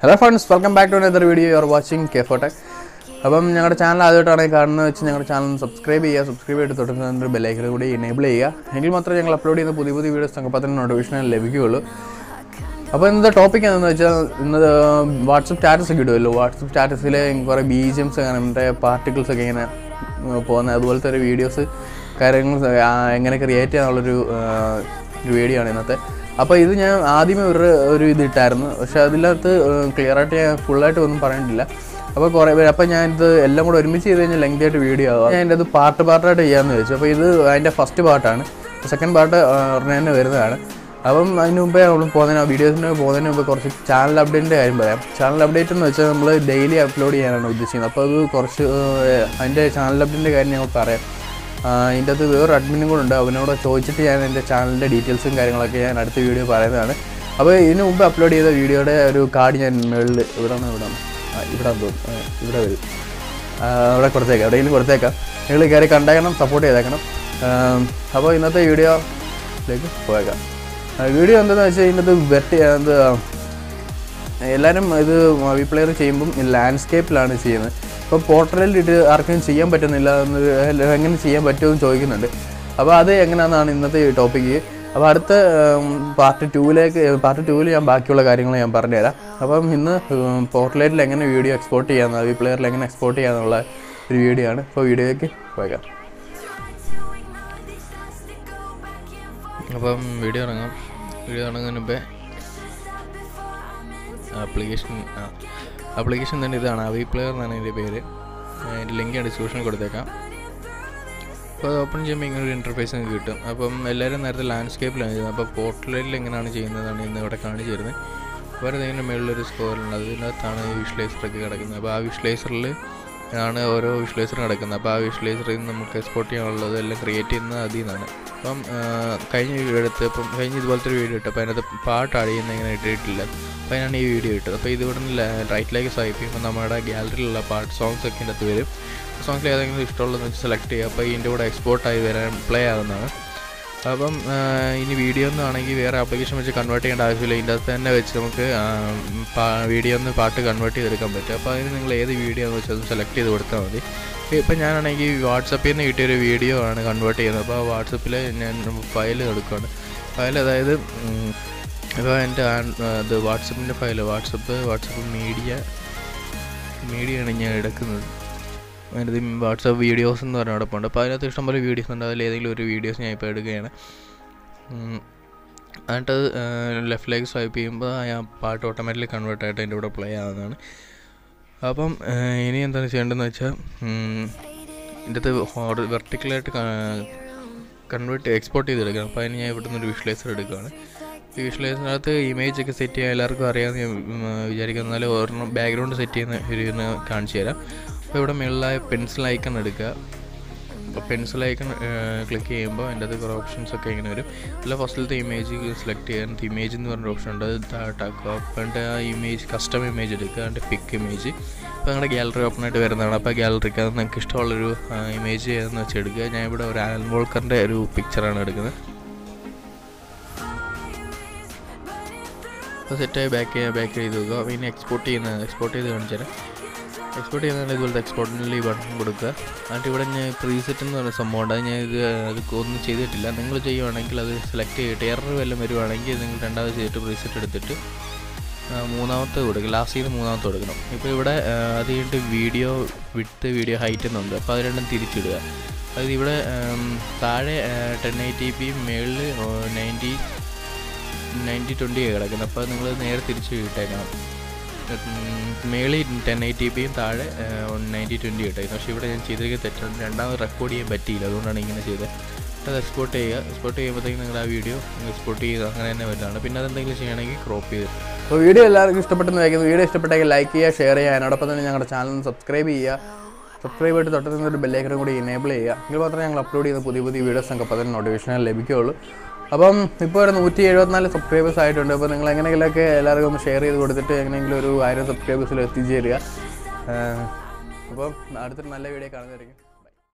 Hello friends welcome back to another video you are watching K Fotech അപ്പം ഞങ്ങളുടെ channel ആദ്യമായിട്ടാണ് കാണുന്നത് വെച്ച് ഞങ്ങളുടെ ചാനൽ സബ്സ്ക്രൈബ് ചെയ്യുക സബ്സ്ക്രൈബ് ചെയ്ത് തുടങ്ങുന്ന ബെല്ലൈക്കൻ കൂടി എനേബിൾ ചെയ്യുക എങ്കിൽ മാത്രമേ ഞങ്ങൾ അപ്ലോഡ് ചെയ്യുന്ന പുതിയ പുതിയ വീഡിയോസ് തങ്കപ്പത്തിന് നോട്ടിഫിക്കേഷൻ ലഭിക്കുകയുള്ളൂ അപ്പോൾ ഇന്നത്തെ ടോപ്പിക് എന്താണെന്ന് വെച്ചാൽ ഇന്ന് വാട്സപ്പ് സ്റ്റാറ്റസ് ഒക്കെ ഇടുമല്ലോ വാട്സപ്പ് സ്റ്റാറ്റസിൽ കുറേ ബീജിയംസ് അങ്ങനെ മറ്റേ പാർട്ടിക്കിൾസ് ഒക്കെ ഇങ്ങനെ ഉം, പോകുന്ന അതുപോലത്തെ ഒരു വീഡിയോസ് കാര്യങ്ങൾ ആ, എങ്ങനെ ക്രിയേറ്റ് ചെയ്യാനുള്ളൊരു ആ, ഒരു വീഡിയോ ആണ് ഇന്നത്തെ അപ്പോൾ ഇത് ഞാൻ ആദ്യമേ ഒരു ഒരു ഇത് ഇട്ടായിരുന്നു പക്ഷേ അതിനകത്ത് ക്ലിയർ ആയിട്ട് ഞാൻ ഫുള്ളായിട്ട് ഒന്നും പറഞ്ഞിട്ടില്ല അപ്പോൾ കുറേ പേര് അപ്പോൾ ഞാൻ ഇത് എല്ലാം കൂടെ ഒരുമിച്ച് ചെയ്ത് കഴിഞ്ഞാൽ ലെങ്തി ആയിട്ട് വീഡിയോ ആവും ഞാൻ എൻ്റെ അത് പാർട്ട് പാർട്ടായിട്ട് ചെയ്യാമെന്ന് വെച്ചു അപ്പോൾ ഇത് അതിൻ്റെ ഫസ്റ്റ് പാർട്ടാണ് സെക്കൻഡ് പാർട്ട് ഉടനെ തന്നെ വരുന്നതാണ് അപ്പം അതിന് മുമ്പേ നമ്മൾ പോകുന്നതിന് വീഡിയോസിന് പോകുന്നതിന് മുമ്പ് കുറച്ച് ചാനൽ അപ്ഡേറ്റിൻ്റെ കാര്യം പറയാം ചാനൽ അപ്ഡേറ്റ് എന്ന് വെച്ചാൽ നമ്മൾ ഡെയിലി അപ്ലോഡ് ചെയ്യാനാണ് ഉദ്ദേശിക്കുന്നത് അപ്പോൾ അത് കുറച്ച് ഏഹ്, അതിൻ്റെ ചാനൽ അപ്ഡേറ്റിൻ്റെ കാര്യം ഞങ്ങൾ പറയാം ആഹ്, ഇതിൻ്റെ അകത്ത് വേറൊരു അഡ്മിനും കൂടെ ഉണ്ട് അവനോട് ചോദിച്ചിട്ട് ഞാൻ എൻ്റെ ചാനലിൻ്റെ ഡീറ്റെയിൽസും കാര്യങ്ങളൊക്കെ ഞാൻ അടുത്ത വീഡിയോ പറയുന്നതാണ് അപ്പോൾ ഇതിന് മുമ്പ് അപ്ലോഡ് ചെയ്ത വീഡിയോയുടെ ഒരു കാർഡ് ഞാൻ മുകളിൽ ഇവിടെ നിന്ന് ഇവിടെ ഇവിടെ തോന്നുന്നു ആ, ഇവിടെ വരും ആ, അവിടെ കൊടുത്തേക്കാം എവിടെയെങ്കിലും കൊടുത്തേക്കാം നിങ്ങൾ കയറി കണ്ടേക്കണം സപ്പോർട്ട് ചെയ്തേക്കണം ആം, അപ്പോൾ ഇന്നത്തെ വീഡിയോയിലേക്ക് പോയേക്കാം ആ, വീഡിയോ എന്താണെന്ന് വെച്ചാൽ ഇതിനകത്ത് വെട്ടി എന്ത് എല്ലാവരും ഇത് പ്ലെയർ ചെയ്യുമ്പം ലാൻഡ്സ്കേപ്പിലാണ് ചെയ്യുന്നത് അപ്പോൾ പോർട്ടലിൽ ഇത് ആർക്കും ചെയ്യാൻ പറ്റുന്നില്ല എന്ന് എങ്ങനെ ചെയ്യാൻ പറ്റുമെന്ന് ചോദിക്കുന്നുണ്ട് അപ്പോൾ അത് എങ്ങനെയാണെന്നാണ് ഇന്നത്തെ ടോപ്പിക്ക് അപ്പോൾ അടുത്ത പാർട്ട് ടൂവിലേക്ക് പാർട്ട് ടൂവിൽ ഞാൻ ബാക്കിയുള്ള കാര്യങ്ങൾ ഞാൻ പറഞ്ഞുതരാം അപ്പം ഇന്ന് പോർട്ടലേറ്റിൽ എങ്ങനെ വീഡിയോ എക്സ്പോർട്ട് ചെയ്യാമെന്ന് വി പ്ലെയറിൽ എങ്ങനെ എക്സ്പോർട്ട് ചെയ്യാമെന്നുള്ള ഒരു വീഡിയോ ആണ് അപ്പോൾ വീഡിയോയ്ക്ക് പോയേക്കാം അപ്പം വീഡിയോ ഇറങ്ങാം വീഡിയോ ഇറങ്ങുന്നതിന് മുമ്പേ ആപ്ലിക്കേഷൻ ആ ആപ്ലിക്കേഷൻ തന്നെ ഇതാണ് അവി പ്ലെയർ എന്നാണ് ഇതിൻ്റെ പേര് അതിൻ്റെ ലിങ്ക് ഞാൻ ഡിസ്ക്രിപ്ഷനിൽ കൊടുത്തേക്കാം അപ്പോൾ അത് ഓപ്പൺ ചെയ്യുമ്പോൾ ഇങ്ങനെ ഒരു ഇൻ്റർഫേസ് നിങ്ങൾക്ക് കിട്ടും അപ്പം എല്ലാവരും നേരത്തെ ലാൻഡ്സ്കേപ്പിലാണ് ചെയ്യുന്നത് അപ്പോൾ പോർട്ടലിൽ എങ്ങനെയാണ് ചെയ്യുന്നതാണ് ഇന്ന് ഇവിടെ കാണിച്ചു തരുന്നത് വേറെ ഇതിൻ്റെ മുകളിലൊരു സ്കോറുണ്ട് അതിനകത്താണ് ഈ വിഷ്വലൈസറൊക്കെ കിടക്കുന്നത് അപ്പോൾ ആ വിഷ്വലൈസറിൽ ആണ് ഓരോ വിഷ്വലൈസറും കിടക്കുന്നത് അപ്പോൾ ആ വിഷ്വലൈസറിൽ നിന്ന് നമുക്ക് എക്സ്പോർട്ട് ചെയ്യാനുള്ളത് എല്ലാം ക്രിയേറ്റ് ചെയ്യുന്നത് അതിൽ നിന്നാണ് അപ്പം ആ, കഴിഞ്ഞ വീഡിയോ എടുത്ത് ഇപ്പം കഴിഞ്ഞ ഇതുപോലത്തെ ഒരു വീഡിയോ ഇട്ടു അപ്പോൾ അതിനകത്ത് പാട്ട് അടിയുന്ന ഇങ്ങനെ ഇട്ടിട്ടില്ല അപ്പോൾ അതിനാണ് ഈ വീഡിയോ ഇട്ടത് അപ്പോൾ ഇത് ഇവിടെ നിന്ന് റൈറ്റിലേക്ക് സ്വൈപ്പ് ചെയ്യുമ്പോൾ നമ്മുടെ ഗാലറിയിലുള്ള പാട്ട് സോങ്സ് ഒക്കെ ഇതിനകത്ത് വരും സോങ്സിൽ ഏതെങ്കിലും ഇഷ്ടമുള്ളതെന്ന് വെച്ച് സെലക്ട് ചെയ്യുക അപ്പോൾ ഇതിൻ്റെ കൂടെ എക്സ്പോർട്ടായി വരാൻ പ്ലേ ആകുന്നതാണ് അപ്പം ആ, ഇനി വീഡിയോ ഒന്നും ആണെങ്കിൽ വേറെ ആപ്ലിക്കേഷൻ വെച്ച് കൺവേർട്ട് ചെയ്യേണ്ട ആവശ്യമില്ല ഇതിൻ്റെ അകത്ത് തന്നെ വെച്ച് നമുക്ക് വീഡിയോ ഒന്ന് പാട്ട് കൺവേർട്ട് ചെയ്തെടുക്കാൻ പറ്റും അപ്പോൾ അതിന് നിങ്ങൾ ഏത് വീഡിയോ എന്ന് വെച്ചാൽ സെലക്ട് ചെയ്ത് കൊടുത്താൽ മതി ഇപ്പം ഞാനാണെങ്കിൽ വാട്സപ്പിൽ നിന്ന് കിട്ടിയൊരു വീഡിയോ ആണ് കൺവേർട്ട് ചെയ്യുന്നത് അപ്പോൾ വാട്സപ്പിൽ ഞാൻ ഫയൽ എടുക്കുകയാണ് ഫയൽ അതായത് ഉം, ഇപ്പോൾ എൻ്റെ ഇത് വാട്സപ്പിൻ്റെ ഫയൽ വാട്സപ്പ് വാട്സപ്പ് മീഡിയ മീഡിയയാണ് ഞാൻ എടുക്കുന്നത് അതിനകത്ത് വാട്സാപ്പ് വീഡിയോസ് എന്ന് പറഞ്ഞ അവിടെ പോകുന്നുണ്ട് അപ്പോൾ അതിനകത്ത് ഇഷ്ടംപോലെ വീഡിയോസ് ഉണ്ട് അതിൽ ഏതെങ്കിലും ഒരു വീഡിയോസ് ഞാൻ ഇപ്പോൾ എടുക്കുകയാണ് ഉം. എന്നിട്ട് ലെഫ്റ്റിലേക്ക് സ്വൈപ്പ് ചെയ്യുമ്പോൾ ആ പാട്ട് ഓട്ടോമാറ്റിക്കലി കൺവേർട്ട് ആയിട്ട് അതിൻ്റെ കൂടെ പ്ലേ ആവുന്നതാണ് അപ്പം ആ, ഇനി എന്താണ് ചെയ്യേണ്ടതെന്ന് വെച്ചാൽ ഇതിൻ്റെ അകത്ത് വെർട്ടിക്കലായിട്ട് കൺവേർട്ട് എക്സ്പോർട്ട് ചെയ്തെടുക്കണം അപ്പോൾ അതിന് ഞാൻ ഇവിടുന്ന് ഒരു വിഷ്വലൈസർ എടുക്കുകയാണ് ഈ വിഷ്വലൈസറിനകത്ത് ഇമേജ് ഒക്കെ സെറ്റ് ചെയ്യാൻ എല്ലാവർക്കും അറിയാമെന്ന് ഞാൻ ഉം, വിചാരിക്കുന്നു എന്നാലും ഒരെണ്ണം ബാക്ക്ഗ്രൗണ്ട് സെറ്റ് ചെയ്യുന്ന ഒരു ഇന്ന് കാണിച്ചു തരാം അപ്പോൾ ഇവിടെ മുകളിലായ പെൻസിൽ ഐക്കൺ എടുക്കുക അപ്പോൾ പെൻസിൽ ഐക്കൺ ക്ലിക്ക് ചെയ്യുമ്പോൾ അതിൻ്റെ അത് കുറേ ഓപ്ഷൻസ് ഒക്കെ ഇങ്ങനെ വരും അതിൽ ഫസ്റ്റിലത്തെ ഇമേജ് സെലക്ട് ചെയ്യാൻ ഇമേജ് എന്ന് പറഞ്ഞ ഓപ്ഷൻ ഉണ്ട് അത് താഴെട്ടാക്കുക അപ്പോൾ എൻ്റെ ആ ഇമേജ് കസ്റ്റം ഇമേജ് എടുക്കുക അതിൻ്റെ പിക്ക് ഇമേജ് ഇപ്പോൾ നിങ്ങളുടെ ഗാലറി ഓപ്പൺ ആയിട്ട് വരുന്നതാണ് അപ്പോൾ ഗാലറിക്ക് അത് നിങ്ങൾക്ക് ഇഷ്ടമുള്ളൊരു ഇമേജ് ഏതെന്ന് വെച്ച് എടുക്കുക ഞാൻ ഇവിടെ ഒരു ആലൻ വോൾക്കറിൻ്റെ ഒരു പിക്ചറാണ് എടുക്കുന്നത് അപ്പോൾ സെറ്റായി ബാക്ക് ബാക്ക് ചെയ്ത് വെക്കുക അപ്പോൾ ഇനി എക്സ്പോർട്ട് ചെയ്യുന്ന എക്സ്പോർട്ട് ചെയ്ത് കാണിച്ചു തരാം എക്സ്പോർട്ട് ചെയ്യുന്നതാണ് ഇതുപോലത്തെ എക്സ്പോർട്ടിൻ്റെ ഈ ബട്ടൺ കൊടുക്കുക എന്നിട്ട് ഇവിടെ ഞാൻ പ്രീസെറ്റ് എന്ന് പറഞ്ഞ സംഭവം ഉണ്ട് അത് ഞാൻ ഇത് അത് ഒന്നും ചെയ്തിട്ടില്ല നിങ്ങൾ ചെയ്യുവാണെങ്കിൽ അത് സെലക്ട് ചെയ്തിട്ട് എറർ വല്ലതും വരുവാണെങ്കിൽ നിങ്ങൾ രണ്ടാമത് ചെയ്തിട്ട് പ്രീസെറ്റ് എടുത്തിട്ട് ആ, മൂന്നാമത്തെ കൊടുക്കുക ലാസ്റ്റ് ചെയ്ത് മൂന്നാമത്തെ കൊടുക്കണം ഇപ്പോൾ ഇവിടെ ആ, അത് കഴിഞ്ഞിട്ട് വീഡിയോ വിട്ട് വീഡിയോ ഹൈറ്റ് എന്നുണ്ട് അപ്പോൾ അത് രണ്ടും തിരിച്ചിടുക അതായത് ഇവിടെ ഉം, താഴെ ടെൻ എയ്റ്റി പിയും മേളിൽ നയൻറ്റി നയൻറ്റി ട്വൻറ്റി കിടക്കുന്നത് അപ്പോൾ നിങ്ങൾ നേരെ തിരിച്ച് ഇട്ടേക്കണം മേളിൽ ടെൻ എയ്റ്റി പിയും താഴെ നയൻറ്റി ട്വൻറ്റി ഇട്ടേക്കുന്നത് പക്ഷേ ഇവിടെ ഞാൻ ചെയ്തിരിക്കുന്ന തെറ്റാണ് രണ്ടാമത് റെക്കോർഡ് ചെയ്യാൻ പറ്റിയില്ല അതുകൊണ്ടാണ് ഇങ്ങനെ ചെയ്തത് അത് എക്സ്പോർട്ട് ചെയ്യുക എക്സ്പോർട്ട് ചെയ്യുമ്പോഴത്തേക്കും നിങ്ങൾ ആ വീഡിയോ എക്സ്പോർട്ട് ചെയ്ത് അങ്ങനെ തന്നെ വരുന്നതാണ് പിന്നെ അതെന്തെങ്കിലും ചെയ്യണമെങ്കിൽ ക്രോപ്പ് ചെയ്ത് അപ്പോൾ വീഡിയോ എല്ലാവർക്കും ഇഷ്ടപ്പെട്ടെന്ന് വയ്ക്കുന്നു വീഡിയോ ഇഷ്ടപ്പെട്ടെങ്കിൽ ലൈക്ക് ചെയ്യുക ഷെയർ ചെയ്യുക അതിനോടൊപ്പം തന്നെ ഞങ്ങളുടെ ചാനൽ സബ്സ്ക്രൈബ് ചെയ്യുക സബ്സ്ക്രൈബ് ചെയ്തിട്ട് തൊട്ടടുത്ത് ഒരു ബെല്ലൈക്കനും കൂടി എനേബിൾ ചെയ്യുക എങ്കിൽ മാത്രമേ ഞങ്ങൾ അപ്ലോഡ് ചെയ്യുന്ന പുതിയ പുതിയ വീഡിയോസ് നമുക്ക് അപ്പോൾ തന്നെ നോട്ടിഫിക്കേഷൻ ലഭിക്കുകയുള്ളൂ അപ്പം ഇപ്പോൾ ഒരു നൂറ്റി എഴുപത്തിനാല് സബ്സ്ക്രൈബേഴ്സ് ആയിട്ടുണ്ട് അപ്പോൾ നിങ്ങൾ എങ്ങനെയെങ്കിലുമൊക്കെ എല്ലാവർക്കും ഒന്ന് ഷെയർ ചെയ്ത് കൊടുത്തിട്ട് എങ്ങനെയെങ്കിലും ഒരു ആയിരം സബ്സ്ക്രൈബേഴ്സിൽ എത്തിച്ചേരുക അപ്പം അടുത്തൊരു നല്ല വീഡിയോ കാണുന്നതായിരിക്കും